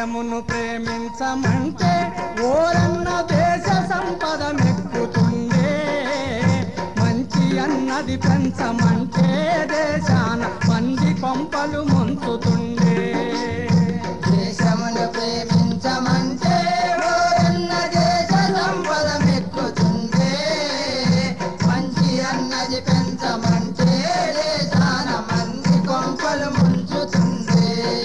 దేశమును ప్రేమించమంటే ఓరన్న దేశ సంపద మెక్కుతుండే మంచి అన్నది పెంచమంటే దేశాన మంది కొంపలు ముంచుతుండే దేశమును ప్రేమించమంటే ఓరన్న దేశ సంపద మెక్కుతుందే మంచి అన్నది పెంచమంటే దేశాన మంది కొంపలు ముంచుతుందే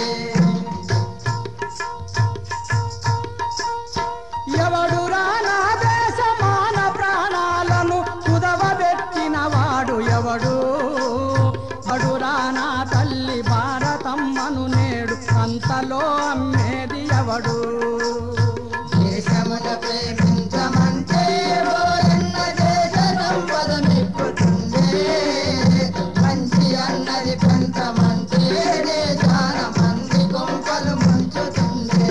ఎవడు రానా దేశమాన ప్రాణాలను కుదవబెట్టిన వాడు ఎవడు అడు రానా తల్లి భారతమ్మను నేడు అంతలో అమ్మేది ఎవడు దేశమును ప్రేమించమంటే ఓరన్న దేశ సంపద మెక్కుతుందే మంచి అన్నది పెంచమంటే దేశాన మంది కొంపలు ముంచుతుందే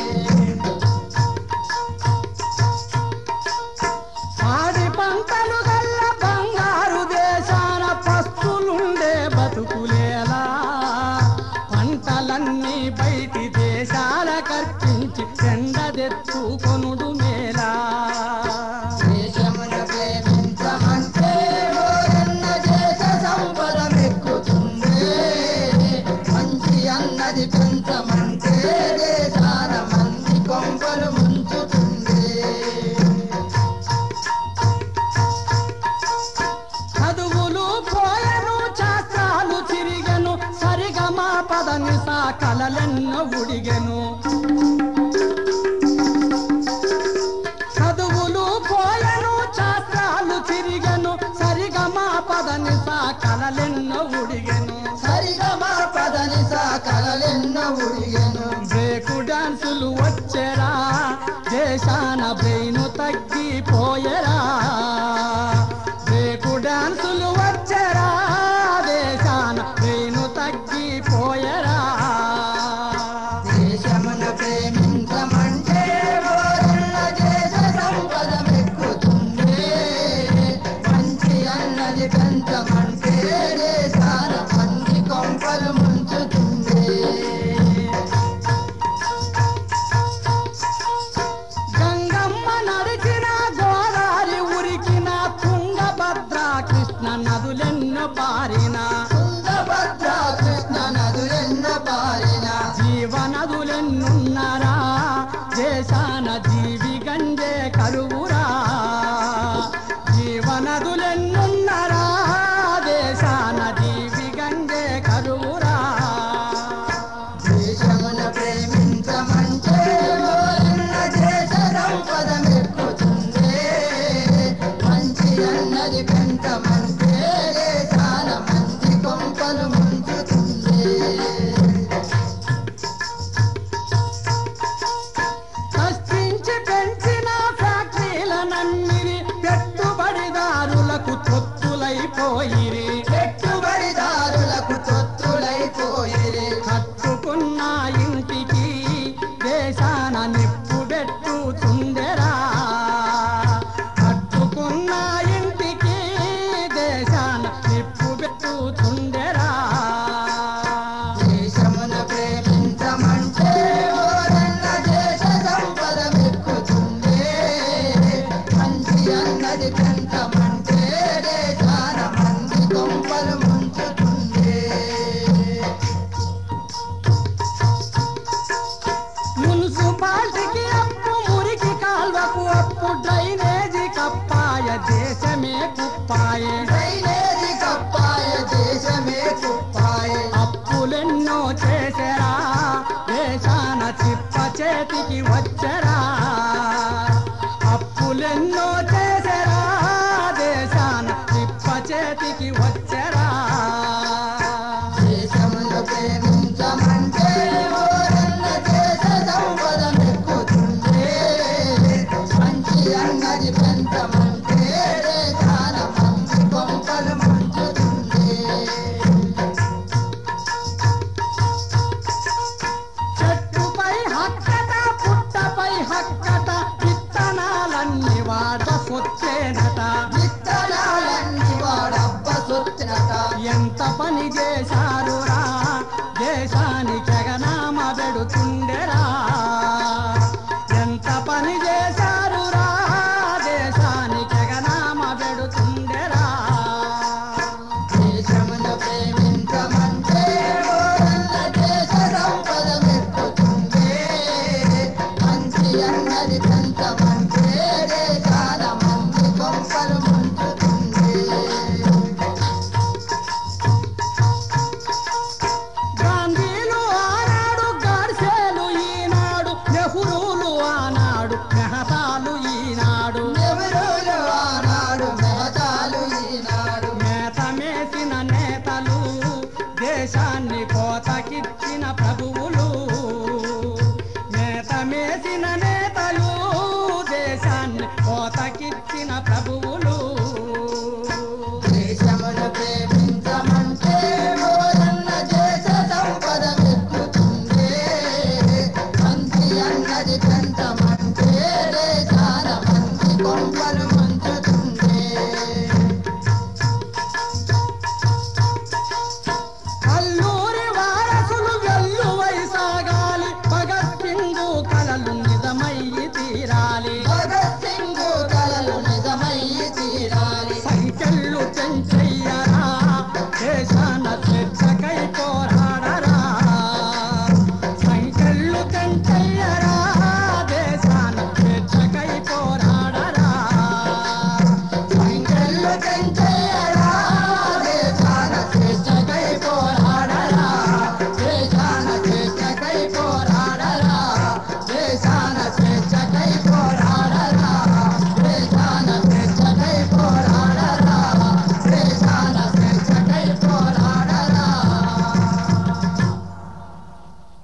ఆడి పంటలు గల్ల బంగారు దేశాన పస్తులుండే బతుకులేలా పంటలన్నీ బయటి దేశాల కర్పించి చెండదెత్తుకొనుడు మేలా దేశమును ప్రేమించమంటే ఓరన్న దేశ సంపద మెక్కుతుందే మంచి అన్నది పెంచమంటే దేశాన మంది కొంపలు ముంచుతుందే చదువులు పోయను శాస్త్రాలు తిరిగెను సరిగమా పదని సా కలలెన్నో ఉడిగెను చదువులు పోయను శాస్త్రాలు తిరిగెను సరిగమా పదని సా కలలెన్నో ఉడిగెను సరిగమా పదని కలలెన్నో ఉడిగెను బ్రేకు డాన్సులు వచ్చెరా దేశాన బ్రెయిను తగ్గిపోయెరా బ్రేకు డాన్సులు వచ్చెరా దేశాన బ్రెయిను తగ్గిపోయెరా దేశమును ప్రేమించమంటే ఓరన్న దేశ సంపద మెక్కుతుందే మంచి అన్నది పెంచమంటే దేశాల మంది కొంపలు ముంచుతుందే గంగమ్మ నడిచిన గోదారి ఉరికిన తుంగభద్ర కృష్ణ నదులెన్నో పారిన తుంగభద్ర కృష్ణ నదులెన్న పారిన జీవనదులెన్నున్నరా దేశాన జీవి గంజే కరువురా జీవనదులెన్నున్నరా దేశాన జీవి గంజే కరువురా దేశమును ప్రేమించమంటే ఓరన్న దేశ సంపద మెక్కుతుందే మంచి అన్నది పెంచమంటే దేశాల మంది కొంపలు ముంచుతుందే కష్టించి పెంచిన ఫ్యాక్టరీలనన్నిరి పెట్టుబడిదారులకు తొత్తులైపోయిరి పెట్టుబడిదారులకు తొత్తులైపోయిరి కట్టుకున్న ఇంటికి దేశాన నిప్పు పెట్టుతుండెరా కట్టుకున్న ఇంటికి దేశాన నిప్పు పెట్టుతుండెరా దేశమును ప్రేమించమంటే ఓరన్న దేశ సంపద మెక్కుతుందే మంచి అన్నది పెంచమంటే దేశాల మంది కొంపలు ముంచుతుందే మున్సిపాలిటీకి అప్పు మురికి కాల్వకు అప్పు డ్రైనేజీ కప్పాయ దేశమే కుప్పాయే డ్రైనేజీ కప్పాయ దేశమే కుప్పాయ అప్పులెన్నో చేసరా దేశాన చిప్ప చేతికి వచ్చరా అప్పులెన్నో చేసరా దేశాన చిప్ప చేతికి వచ్చరా దేశమును ప్రేమించమంటే ఓరన్న దేశ సంపద మెక్కుతుందే మంచి అన్నది పెంచమంటే దేశాల మంచి కొంపలు ముంచుతుందే చెట్టుపై హక్కట పుట్టపై హక్కట విత్తనాలన్నీ వాడ సొచ్చేనట విత్తనాలన్నీ వాడబ్బ సొత్తినట ఎంత పని చేశారురా దేశానికి ఎగనామ పెడుతుండెరా వచ్చిన ప్రభువుల